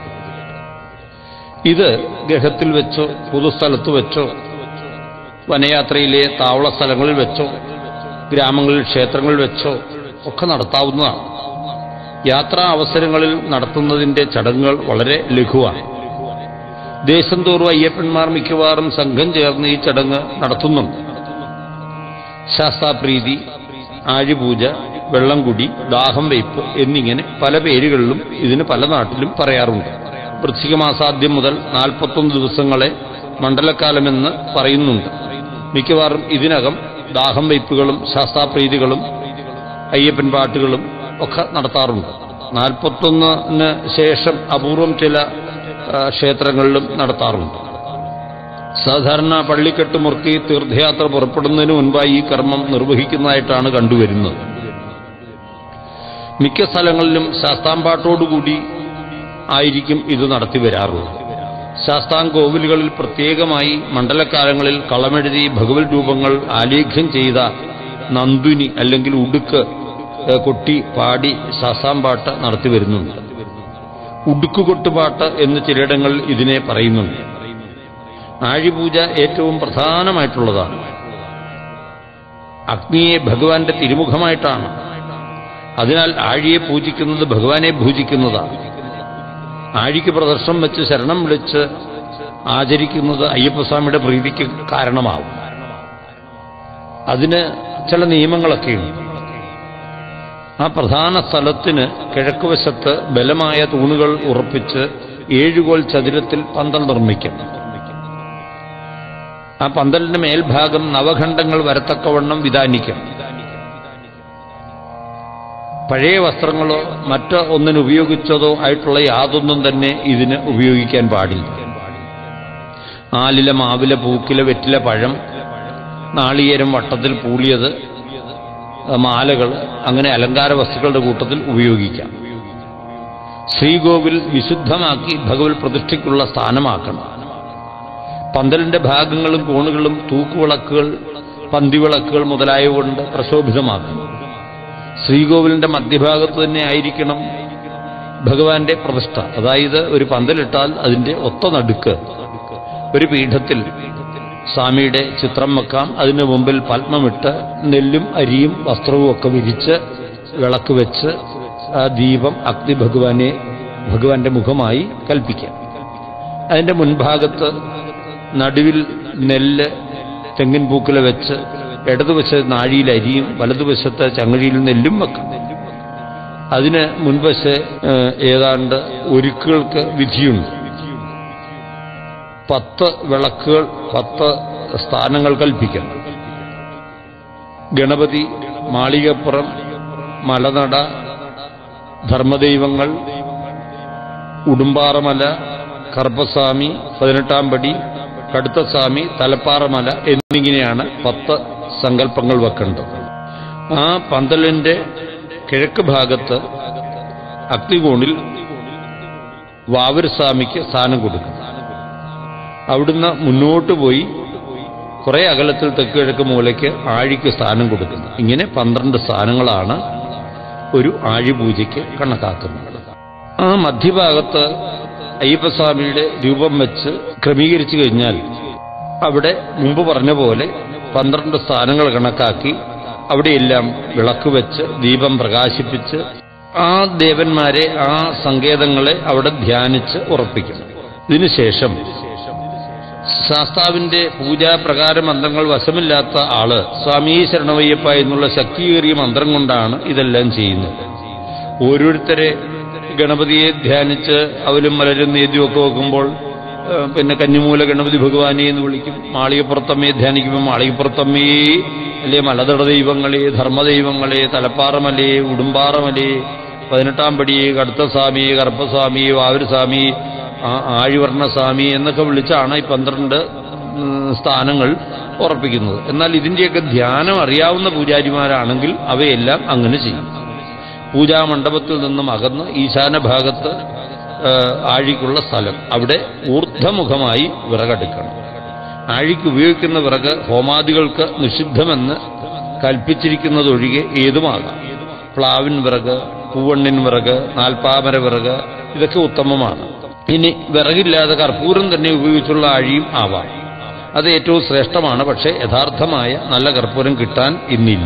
ഇത് ഗ്രഹത്തിൽ വെച്ചോ പൊതുസ്ഥലത്ത് വെച്ചോ വനയാത്രയിലെ താവള സ്ഥലങ്ങളിൽ വെച്ചോ ഗ്രാമങ്ങളിൽ ക്ഷേത്രങ്ങളിൽ വെച്ചോ ഒക്കെ നടത്താവുന്നതാണ് യാത്രാ അവസരങ്ങളിൽ നടത്തുന്നതിന്റെ ചടങ്ങുകൾ വളരെ ലഘുവാണ് ദേശം തോറും അയ്യപ്പന്മാർ മിക്കവാറും സംഘം ചേർന്ന് ഈ ചടങ്ങ് നടത്തുന്നുണ്ട് ശാസ്താപ്രീതി ആഴിപൂജ വെള്ളംകുടി ദാഹം വയ്പ് എന്നിങ്ങനെ പല പേരുകളിലും ഇതിന് പല നാട്ടിലും പറയാറുണ്ട് വൃശ്ചിക മാസാദ്യം മുതൽ നാൽപ്പത്തൊന്ന് ദിവസങ്ങളെ മണ്ഡലക്കാലമെന്ന് പറയുന്നുണ്ട് മിക്കവാറും ഇതിനകം ദാഹം വയ്പ്പുകളും ശാസ്താപ്രീതികളും അയ്യപ്പൻ പാട്ടുകളും ഒക്കെ നടത്താറുണ്ട് നാൽപ്പത്തൊന്നിന് ശേഷം അപൂർവം ചില ആ, ക്ഷേത്രങ്ങളിലും നടത്താറുണ്ട് സാധാരണ പള്ളിക്കെട്ട് മുറുക്കി തീർത്ഥയാത്ര പുറപ്പെടുന്നതിന് മുൻപായി ഈ കർമ്മം നിർവഹിക്കുന്നതായിട്ടാണ് കണ്ടുവരുന്നത് മിക്ക സ്ഥലങ്ങളിലും ശാസ്താംപാട്ടോടുകൂടി ആയിരിക്കും ഇത് നടത്തി വരാറുള്ളത് ശാസ്താം കോവിലുകളിൽ പ്രത്യേകമായി മണ്ഡലക്കാലങ്ങളിൽ കളമെഴുതി ഭഗവത് രൂപങ്ങൾ ആലേഖ്യം ചെയ്ത നന്ദുനി അല്ലെങ്കിൽ ഉടുക്ക് ഏ, കൊട്ടി പാടി ശാസ്താംപാട്ട് നടത്തി വരുന്നുണ്ട് ഉടുക്കുകൊട്ടുപാട്ട് എന്ന് ചിലയിടങ്ങളിൽ ഇതിനെ പറയുന്നുണ്ട് ആഴിപൂജ ഏറ്റവും പ്രധാനമായിട്ടുള്ളതാണ് അഗ്നിയെ ഭഗവാന്റെ തിരുമുഖമായിട്ടാണ് അതിനാൽ ആഴിയെ പൂജിക്കുന്നത് ഭഗവാനെ പൂജിക്കുന്നതാണ് ആഴിക്ക് പ്രദർശനം വെച്ച് ശരണം വിളിച്ച് ആചരിക്കുന്നത് അയ്യപ്പസ്വാമിയുടെ പ്രീതിക്ക് കാരണമാവും അതിന് ചില നിയമങ്ങളൊക്കെയുണ്ട് ആ പ്രധാന സ്ഥലത്തിന് കിഴക്കുവശത്ത് ബലമായ തൂണുകൾ ഉറപ്പിച്ച് ഏഴുകോൽ ചതുരത്തിൽ പന്തൽ നിർമ്മിക്കും ആ പന്തലിന്റെ മേൽഭാഗം നവഖണ്ഡങ്ങൾ വരത്തക്കവണ്ണം വിധാനിക്കും പഴയ വസ്ത്രങ്ങളോ മറ്റ് ഒന്നിന് ഉപയോഗിച്ചതോ ആയിട്ടുള്ള യാതൊന്നും തന്നെ ഇതിന് ഉപയോഗിക്കാൻ പാടില്ല ആലില മാവില പൂക്കില വെറ്റില പഴം നാളികേരം വട്ടത്തിൽ പൂളിയത് മാലകൾ അങ്ങനെ അലങ്കാര വസ്തുക്കളുടെ കൂട്ടത്തിൽ ഉപയോഗിക്കാം ശ്രീകോവിൽ വിശുദ്ധമാക്കി ഭഗവത് പ്രതിഷ്ഠയ്ക്കുള്ള സ്ഥാനമാക്കണം പന്തലിന്റെ ഭാഗങ്ങളും കോണുകളും തൂക്കുവിളക്കുകൾ പന്തിവിളക്കുകൾ മുതലായവ കൊണ്ട് പ്രശോഭിതമാക്കണം ശ്രീകോവിലിന്റെ മധ്യഭാഗത്ത് തന്നെ ആയിരിക്കണം ഭഗവാന്റെ പ്രതിഷ്ഠ അതായത് ഒരു പന്തലിട്ടാൽ അതിന്റെ ഒത്ത നടുക്ക് ഒരു പീഠത്തിൽ സ്വാമിയുടെ ചിത്രം വെക്കാം അതിനു മുമ്പിൽ പത്മമിട്ട് നെല്ലും അരിയും വസ്ത്രവും ഒക്കെ വിരിച്ച് വിളക്ക് വെച്ച് ആ ദീപം അഗ്നി ഭഗവാനെ ഭഗവാന്റെ മുഖമായി കൽപ്പിക്കാം അതിന്റെ മുൻഭാഗത്ത് നടുവിൽ നെല്ല് തെങ്ങിൻ പൂക്കില വെച്ച് ഇടതുവശത്ത് നാഴിയിൽ അരിയും വലതുവശത്ത് ചങ്ങഴിയിൽ നെല്ലും വെക്കാം അതിന് മുൻവശ ഏഹ്, ഏതാണ്ട് ഒരുക്കുകൾക്ക് വിധിയുണ്ട് പത്ത് വിളക്കുകൾ പത്ത് സ്ഥാനങ്ങൾ കൽപ്പിക്കണം ഗണപതി മാളികപ്പുറം മലനട ധർമ്മദൈവങ്ങൾ ഉടുമ്പാറമല കറുപ്പസ്വാമി പതിനെട്ടാം പടി കടുത്തസ്വാമി തലപ്പാറമല എന്നിങ്ങനെയാണ് പത്ത് സങ്കല്പങ്ങൾ വെക്കേണ്ടത് ആ പന്തലിന്റെ കിഴക്ക് ഭാഗത്ത് അഗ്നികോണിൽ വാവൂർസ്വാമിക്ക് സ്ഥാനം കൊടുക്കും അവിടുന്ന് മുന്നോട്ട് പോയി കുറെ അകലത്തിൽ തെക്ക് കിഴക്ക് മൂലയ്ക്ക് ആഴിക്ക് സ്ഥാനം കൊടുക്കുന്നു ഇങ്ങനെ പന്ത്രണ്ട് സ്ഥാനങ്ങളാണ് ഒരു ആഴിപൂജയ്ക്ക് കണക്കാക്കുന്നത് ആ മധ്യഭാഗത്ത് അയ്യപ്പസ്വാമിയുടെ രൂപം വെച്ച് ക്രമീകരിച്ചു കഴിഞ്ഞാൽ അവിടെ മുമ്പ് പറഞ്ഞ പോലെ പന്ത്രണ്ട് സ്ഥാനങ്ങൾ കണക്കാക്കി അവിടെയെല്ലാം വിളക്ക് വെച്ച് ദീപം പ്രകാശിപ്പിച്ച് ആ ദേവന്മാരെ ആ സങ്കേതങ്ങളെ അവിടെ ധ്യാനിച്ച് ഉറപ്പിക്കും ഇതിനുശേഷം ശാസ്താവിന്റെ പൂജാപ്രകാര മന്ത്രങ്ങൾ വശമില്ലാത്ത ആള് സ്വാമി ശരണമയ്യപ്പ എന്നുള്ള ശക്തിയേറിയ മന്ത്രം കൊണ്ടാണ് ഇതെല്ലാം ചെയ്യുന്നത് ഓരോരുത്തരെ ഗണപതിയെ ധ്യാനിച്ച് അവലും മലരും നേദ്യമൊക്കെ വെക്കുമ്പോൾ ഏ, പിന്നെ കന്നിമൂല ഗണപതി ഭഗവാനെ എന്ന് വിളിക്കും മാളികപ്പുറത്തമ്മയെ ധ്യാനിക്കുമ്പോൾ മാളികപ്പുറത്തമ്മയെ അല്ലെ മലതട ദൈവങ്ങളെ ധർമ്മദൈവങ്ങളെ തലപ്പാറമലേ ഉടുമ്പാറമലേ പതിനെട്ടാം പടിയെ കടുത്തസ്വാമിയെ കറുപ്പസ്വാമിയെ വാവൂർസ്വാമി ആ ആഴിവർണ്ണസ്വാമി എന്നൊക്കെ വിളിച്ചാണ് ഈ പന്ത്രണ്ട് ഉം, സ്ഥാനങ്ങൾ ഉറപ്പിക്കുന്നത് എന്നാൽ ഇതിന്റെയൊക്കെ ധ്യാനം അറിയാവുന്ന പൂജാരിമാരാണെങ്കിൽ അവയെല്ലാം അങ്ങനെ ചെയ്യും പൂജാമണ്ഡപത്തിൽ നിന്നും അകന്ന് ഈശാന ഭാഗത്ത് ആ, ആഴിക്കുള്ള സ്ഥലം അവിടെ ഊർദ്ധമുഖമായി വിറകെടുക്കണം ആഴിക്ക് ഉപയോഗിക്കുന്ന വിറക് ഹോമാദികൾക്ക് നിഷിദ്ധമെന്ന് കൽപ്പിച്ചിരിക്കുന്നതൊഴികെ ഏതുമാകാം പ്ലാവിൻ വിറക് പൂവണ്ണിൻ വിറക് നാൽപ്പാമര വിറക് ഇതൊക്കെ ഉത്തമമാണ് ഇനി വിറകില്ലാതെ കർപ്പൂരം തന്നെ ഉപയോഗിച്ചുള്ള ആഴിയും ആവാം അത് ഏറ്റവും ശ്രേഷ്ഠമാണ് പക്ഷേ യഥാർത്ഥമായ നല്ല കർപ്പൂരം കിട്ടാൻ ഇന്നില്ല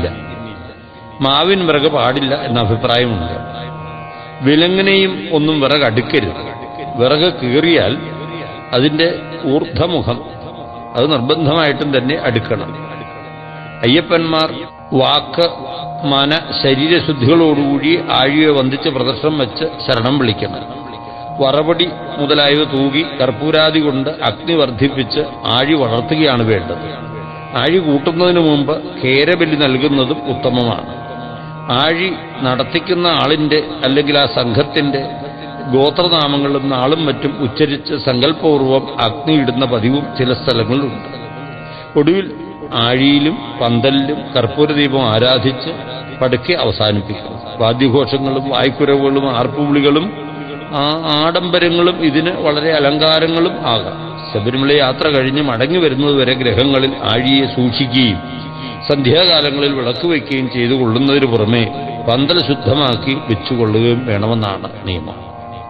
മാവിൻ വിറക് പാടില്ല എന്ന അഭിപ്രായമുണ്ട് വിലങ്ങനെയും ഒന്നും വിറക് അടുക്കരുത് വിറക് കീറിയാൽ അതിന്റെ ഊർധമുഖം അത് നിർബന്ധമായിട്ടും തന്നെ അടുക്കണം അയ്യപ്പന്മാർ വാക്ക് മന ശരീരശുദ്ധികളോടുകൂടി ആഴിയെ വന്ദിച്ച് പ്രദർശനം വെച്ച് ശരണം വിളിക്കണം വറപടി മുതലായവ തൂകി കർപ്പൂരാദി കൊണ്ട് അഗ്നി വർദ്ധിപ്പിച്ച് ആഴി വളർത്തുകയാണ് വേണ്ടത് ആഴി കൂട്ടുന്നതിന് മുമ്പ് കേരബലി നൽകുന്നതും ഉത്തമമാണ് ആഴി നടത്തിക്കുന്ന ആളിന്റെ അല്ലെങ്കിൽ ആ സംഘത്തിന്റെ ഗോത്രനാമങ്ങളും നാളും മറ്റും ഉച്ചരിച്ച് സങ്കല്പപൂർവം അഗ്നിയിടുന്ന പതിവും ചില സ്ഥലങ്ങളിലുണ്ട് ഒടുവിൽ ആഴിയിലും പന്തലിലും കർപ്പൂരദീപം ആരാധിച്ച് പതുക്കെ അവസാനിപ്പിക്കണം വാദ്യഘോഷങ്ങളും വായ്ക്കുരവുകളും ആർപ്പുവിളികളും ആ ആഡംബരങ്ങളും ഇതിന് വളരെ അലങ്കാരങ്ങളും ആകാം ശബരിമല യാത്ര കഴിഞ്ഞ് മടങ്ങി വരുന്നതുവരെ ഗ്രഹങ്ങളിൽ ആഴിയെ സൂക്ഷിക്കുകയും സന്ധ്യാകാലങ്ങളിൽ വിളക്ക് വയ്ക്കുകയും ചെയ്തു കൊള്ളുന്നതിന് പുറമെ പന്തൽ ശുദ്ധമാക്കി വെച്ചുകൊള്ളുകയും വേണമെന്നാണ് നിയമം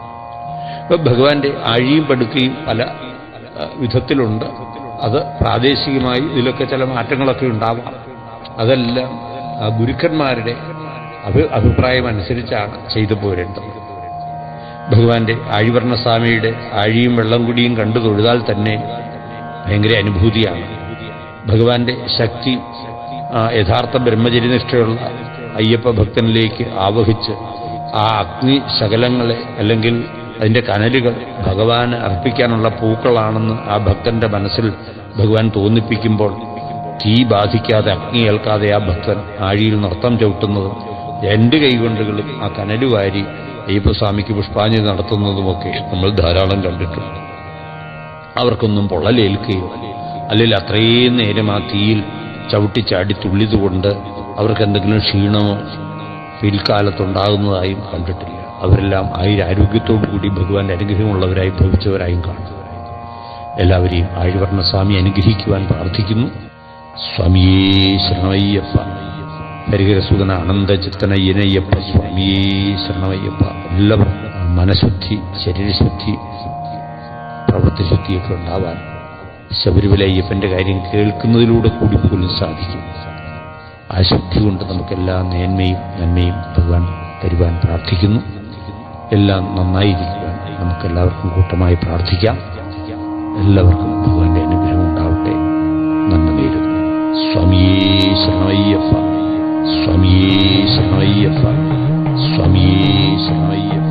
ഇപ്പൊ ഭഗവാന്റെ ആഴിയും പടുക്കുകയും പല ആ, വിധത്തിലുണ്ട് അത് പ്രാദേശികമായി ഇതിലൊക്കെ ചില മാറ്റങ്ങളൊക്കെ ഉണ്ടാവാം അതെല്ലാം ആ, ഗുരുക്കന്മാരുടെ അഭി അഭിപ്രായം അനുസരിച്ചാണ് ചെയ്തു പോരേണ്ടത് ഭഗവാന്റെ ആഴിവർണ്ണസ്വാമിയുടെ ആഴിയും വെള്ളം കുടിയും കണ്ടു തൊഴുതാൽ തന്നെ ഭയങ്കര അനുഭൂതിയാണ് ഭഗവാന്റെ ശക്തി ആ യഥാർത്ഥ ബ്രഹ്മചര്യനിഷ്ഠയുള്ള അയ്യപ്പ ഭക്തനിലേക്ക് ആവഹിച്ച് ആ അഗ്നി ശകലങ്ങളെ അല്ലെങ്കിൽ അതിന്റെ കനലുകൾ ഭഗവാന് അർപ്പിക്കാനുള്ള പൂക്കളാണെന്ന് ആ ഭക്തന്റെ മനസ്സിൽ ഭഗവാൻ തോന്നിപ്പിക്കുമ്പോൾ തീ ബാധിക്കാതെ അഗ്നി ഏൽക്കാതെ ആ ഭക്തൻ ആഴിയിൽ നൃത്തം ചവിട്ടുന്നതും രണ്ട് കൈകൊണ്ടുകളും ആ കനല് വാരി അയ്യപ്പസ്വാമിക്ക് പുഷ്പാഞ്ജലി നടത്തുന്നതുമൊക്കെ നമ്മൾ ധാരാളം കണ്ടിട്ടുണ്ട് അവർക്കൊന്നും പൊള്ളലേൽക്കുകയോ അല്ലെങ്കിൽ അത്രയും നേരം ആ തീയിൽ ചവിട്ടിച്ചാടി തുള്ളിതുകൊണ്ട് അവർക്ക് എന്തെങ്കിലും ക്ഷീണമോ പിൽക്കാലത്തുണ്ടാകുന്നതായും കണ്ടിട്ടില്ല അവരെല്ലാം ആയുരാരോഗ്യത്തോടു കൂടി ഭഗവാന്റെ അനുഗ്രഹമുള്ളവരായി ഭവിച്ചവരായും കാണും എല്ലാവരെയും ആഴ്വർണ്ണ സ്വാമി അനുഗ്രഹിക്കുവാൻ പ്രാർത്ഥിക്കുന്നു സ്വാമിയേ ശരണമയ്യപ്പ ഹരിഹരസുതന അനന്തചിത്തനയ്യനയ്യപ്പ സ്വാമിയേ ശരണമയ്യപ്പ എല്ലാവർക്കും മനഃശുദ്ധി ശരീരശുദ്ധി പ്രവൃത്തിശുദ്ധിയൊക്കെ ഉണ്ടാവാൻ ശബരിമല അയ്യപ്പന്റെ കാര്യം കേൾക്കുന്നതിലൂടെ കൂടി പോലും സാധിക്കും ആ ശുദ്ധി കൊണ്ട് നമുക്കെല്ലാ മേന്മയും നന്മയും ഭഗവാൻ തരുവാൻ പ്രാർത്ഥിക്കുന്നു എല്ലാം നന്നായിരിക്കുവാൻ നമുക്കെല്ലാവർക്കും കൂട്ടമായി പ്രാർത്ഥിക്കാം എല്ലാവർക്കും ഭഗവാന്റെ അനുഗ്രഹം ഉണ്ടാവട്ടെ നന്മ നേരുന്നു സ്വാമിയേ ശരണമയ്യപ്പ സ്വാമിയേ ശരണമയ്യപ്പ സ്വാമിയേ ശരണമയ്യപ്പ